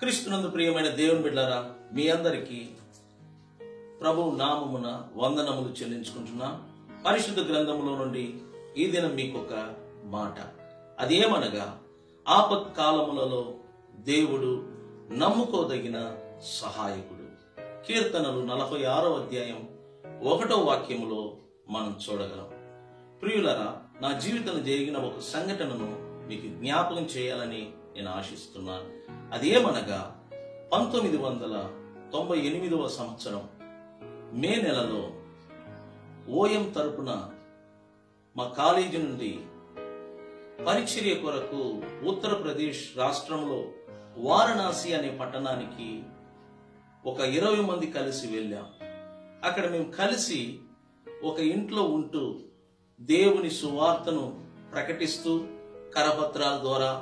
క్రీస్తునందు ప్రియమైన దేవుని బిడ్డారా మీ అందరికీ ప్రభు నామమున వందనములు చెల్లించుకుంటున్నా పరిశుద్ధ గ్రంథములో నుండి ఈ దినం మీకు ఒక మాట అదేమనగా ఆపత్ కాలములలో దేవుడు నమ్ముకోదగిన సహాయకుడు కీర్తనలు నలభై ఆరో అధ్యాయం ఒకటో వాక్యములో మనం చూడగలం ప్రియులరా నా జీవితంలో జరిగిన ఒక సంఘటనను మీకు జ్ఞాపకం చేయాలని నేను ఆశిస్తున్నాను అదేమనగా పంతొమ్మిది వందల తొంభై ఎనిమిదవ సంవత్సరం మే నెలలో ఓఎం తరపున మా కాలేజీ నుండి పరిచర్య కొరకు ఉత్తరప్రదేశ్ రాష్ట్రంలో వారణాసి అనే పట్టణానికి ఒక ఇరవై మంది కలిసి వెళ్ళాం అక్కడ మేము కలిసి ఒక ఇంట్లో ఉంటూ దేవుని సువార్తను ప్రకటిస్తూ కరపత్రాల ద్వారా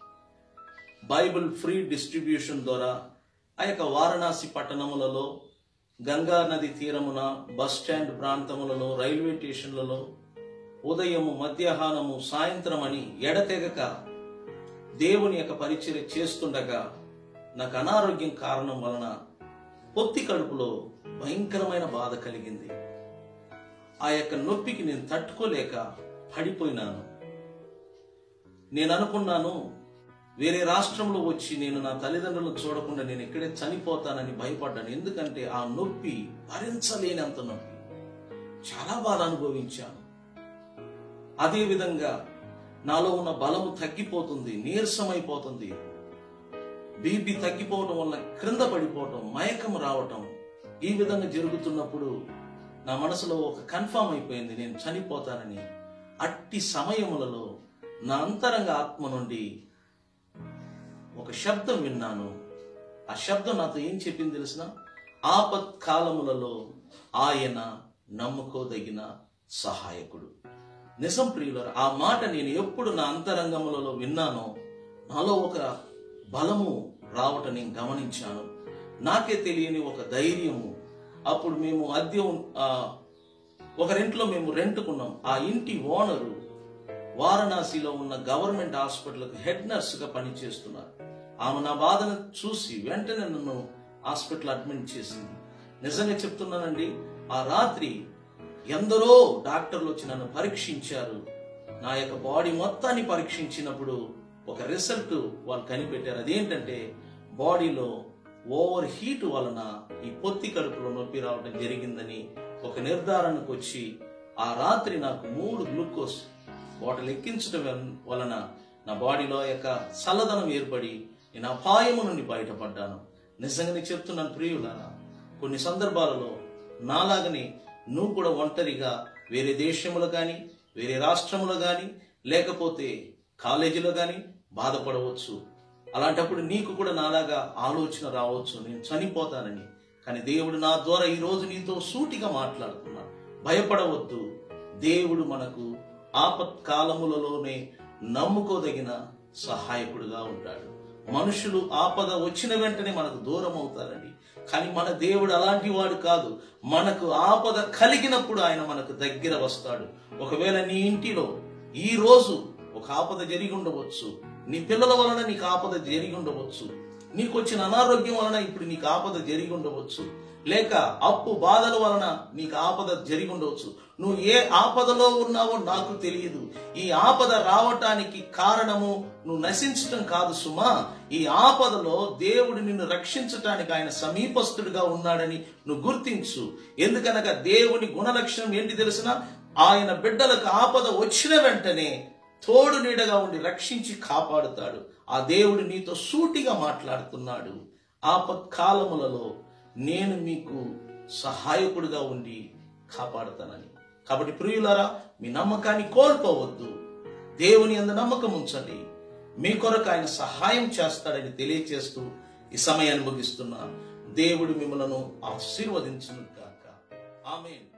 బైబిల్ ఫ్రీ డిస్ట్రిబ్యూషన్ ద్వారా ఆ యొక్క వారణాసి పట్టణములలో గంగా నది తీరమున బస్ స్టాండ్ ప్రాంతములలో రైల్వే స్టేషన్లలో ఉదయము మధ్యాహ్నము సాయంత్రం అని ఎడతెగక దేవుని యొక్క పరిచర్య చేస్తుండగా నాకు అనారోగ్యం కారణం వలన పొత్తి కడుపులో భయంకరమైన బాధ కలిగింది ఆ యొక్క నొప్పికి నేను తట్టుకోలేక పడిపోయినాను నేను అనుకున్నాను వేరే రాష్ట్రంలో వచ్చి నేను నా తల్లిదండ్రులను చూడకుండా నేను ఇక్కడే చనిపోతానని భయపడ్డాను ఎందుకంటే ఆ నొప్పి భరించలేనంత నొప్పి చాలా బాధ అనుభవించాను అదే విధంగా నాలో ఉన్న బలము తగ్గిపోతుంది నీరసమైపోతుంది బీపీ తగ్గిపోవటం వల్ల క్రింద పడిపోవటం మయకం రావటం ఈ విధంగా జరుగుతున్నప్పుడు నా మనసులో ఒక కన్ఫామ్ అయిపోయింది నేను చనిపోతానని అట్టి సమయములలో నా అంతరంగ ఆత్మ నుండి ఒక శబ్దం విన్నాను ఆ శబ్దం నాతో ఏం చెప్పింది తెలిసిన ఆపత్ కాలములలో ఆయన నమ్ముకోదగిన సహాయకుడు నిజం ప్రియులరు ఆ మాట నేను ఎప్పుడు నా అంతరంగములలో విన్నానో నాలో ఒక బలము రావటం నేను గమనించాను నాకే తెలియని ఒక ధైర్యము అప్పుడు మేము అద్దె ఉన్- ఆ, ఒకరింట్లో మేము రెంట్కున్నాం ఆ ఇంటి ఓనరు వారణాసిలో ఉన్న గవర్నమెంట్ హాస్పిటల్కి హెడ్ నర్స్గా పనిచేస్తున్నారు ఆమె నా బాధను చూసి వెంటనే నన్ను హాస్పిటల్ అడ్మిట్ చేసింది నిజంగా చెప్తున్నానండి ఆ రాత్రి ఎందరో డాక్టర్లు వచ్చి నన్ను పరీక్షించారు నా యొక్క బాడీ మొత్తాన్ని పరీక్షించినప్పుడు ఒక రిజల్ట్ వాళ్ళు కనిపెట్టారు అదేంటంటే బాడీలో ఓవర్ హీట్ వలన ఈ పొత్తి కడుపులో నొప్పి రావడం జరిగిందని ఒక నిర్ధారణకు వచ్చి ఆ రాత్రి నాకు మూడు గ్లూకోజ్ బాటిల్ ఎక్కించడం వలన- వలన నా బాడీలో యొక్క చల్లదనం ఏర్పడి నేను అపాయము నుండి బయటపడ్డాను నిజంగానే చెప్తున్నాను ప్రియులారా కొన్ని సందర్భాలలో నాలాగనే నువ్వు కూడా ఒంటరిగా వేరే దేశంలో కానీ వేరే రాష్ట్రంలో కానీ లేకపోతే కాలేజీలో కానీ బాధపడవచ్చు అలాంటప్పుడు నీకు కూడా నాలాగా ఆలోచన రావచ్చు నేను చనిపోతానని కానీ దేవుడు నా ద్వారా ఈ రోజు నీతో సూటిగా మాట్లాడుతున్నాడు భయపడవద్దు దేవుడు మనకు ఆపత్ కాలములలోనే నమ్ముకోదగిన సహాయకుడుగా ఉంటాడు మనుషులు ఆపద వచ్చిన వెంటనే మనకు దూరం అవుతారండి కానీ మన దేవుడు అలాంటి వాడు కాదు మనకు ఆపద కలిగినప్పుడు ఆయన మనకు దగ్గర వస్తాడు ఒకవేళ నీ ఇంటిలో ఈ రోజు ఒక ఆపద జరిగి ఉండవచ్చు నీ పిల్లల వలన నీకు ఆపద జరిగి ఉండవచ్చు నీకు వచ్చిన అనారోగ్యం వలన ఇప్పుడు నీకు ఆపద జరిగి ఉండవచ్చు లేక అప్పు బాధల వలన నీకు ఆపద జరిగి ఉండవచ్చు నువ్వు ఏ ఆపదలో ఉన్నావో నాకు తెలియదు ఈ ఆపద రావటానికి కారణము నువ్వు నశించటం కాదు సుమా ఈ ఆపదలో దేవుడు నిన్ను రక్షించటానికి ఆయన సమీపస్తుడిగా ఉన్నాడని నువ్వు గుర్తించు ఎందుకనగా దేవుని గుణలక్షణం ఏంటి తెలిసిన ఆయన బిడ్డలకు ఆపద వచ్చిన వెంటనే తోడు నీడగా ఉండి రక్షించి కాపాడుతాడు ఆ దేవుడు నీతో సూటిగా మాట్లాడుతున్నాడు ఆపత్ కాలములలో నేను మీకు సహాయకుడిగా ఉండి కాపాడుతానని కాబట్టి ప్రియులారా మీ నమ్మకాన్ని కోల్పోవద్దు దేవుని అందు నమ్మకం ఉంచండి మీ కొరకు ఆయన సహాయం చేస్తాడని తెలియచేస్తూ ఈ సమయాన్ని ముగిస్తున్నా దేవుడు మిమ్మలను ఆశీర్వదించును కాక ఆమెన్